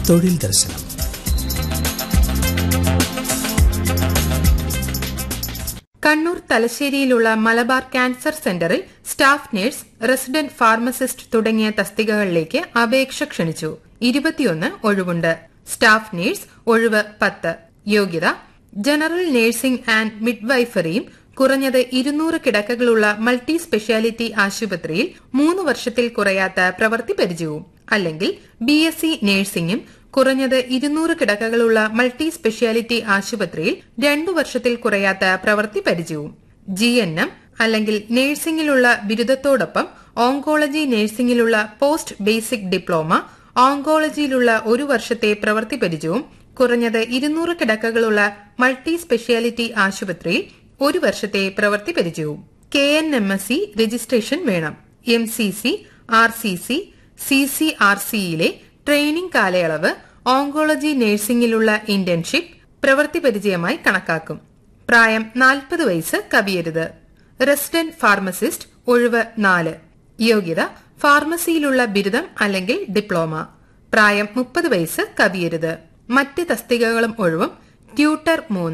തൊഴിൽ ദർശനം കണ്ണൂർ തലശ്ശേരിയിലുള്ള മലബാർ ക്യാൻസർ സെന്ററിൽ സ്റ്റാഫ് നഴ്സ് റെസിഡന്റ് ഫാർമസിസ്റ്റ് തുടങ്ങിയ തസ്തികകളിലേക്ക് അപേക്ഷ ക്ഷണിച്ചു ഇരുപത്തിയൊന്ന് ഒഴിവുണ്ട് സ്റ്റാഫ് നഴ്സ് ഒഴിവ് പത്ത് യോഗ്യത ജനറൽ നഴ്സിംഗ് ആൻഡ് മിഡ്വൈഫറിയും കുറഞ്ഞത് ഇരുന്നൂറ് കിടക്കകളുള്ള മൾട്ടി സ്പെഷ്യാലിറ്റി ആശുപത്രിയിൽ മൂന്ന് വർഷത്തിൽ കുറയാത്ത പ്രവൃത്തി പരിചയവും അല്ലെങ്കിൽ ബി എസ് സി നഴ്സിംഗും കുറഞ്ഞത് ഇരുന്നൂറ് കിടക്കകളുള്ള മൾട്ടി സ്പെഷ്യാലിറ്റി ആശുപത്രിയിൽ രണ്ടു വർഷത്തിൽ കുറയാത്ത പ്രവൃത്തി പരിചയവും ജി എൻ എം അല്ലെങ്കിൽ നഴ്സിംഗിലുള്ള ബിരുദത്തോടൊപ്പം ഓങ്കോളജി നഴ്സിംഗിലുള്ള പോസ്റ്റ് ബേസിക് ഡിപ്ലോമ ഓങ്കോളജിയിലുള്ള ഒരു വർഷത്തെ പ്രവൃത്തി പരിചയവും കുറഞ്ഞത് ഇരുന്നൂറ് കിടക്കകളുള്ള മൾട്ടി സ്പെഷ്യാലിറ്റി ആശുപത്രിയിൽ ഒരു വർഷത്തെ പ്രവൃത്തി പരിചയവും K N M S C registration വേണം M C C R C C C C R സിയിലെ ട്രെയിനിംഗ് കാലയളവ് ഓങ്കോളജി നഴ്സിംഗിലുള്ള ഇന്റേൺഷിപ്പ് പ്രവൃത്തി പരിചയമായി കണക്കാക്കും പ്രായം നാൽപ്പത് വയസ്സ് കവിയരുത് റെസിഡന്റ് ഫാർമസിസ്റ്റ് ഒഴിവ് നാല് യോഗ്യത ഫാർമസിയിലുള്ള ബിരുദം അല്ലെങ്കിൽ ഡിപ്ലോമ പ്രായം മുപ്പത് വയസ്സ് കവിയരുത് മറ്റ് തസ്തികകളും ഒഴിവും ട്യൂട്ടർ മൂന്ന്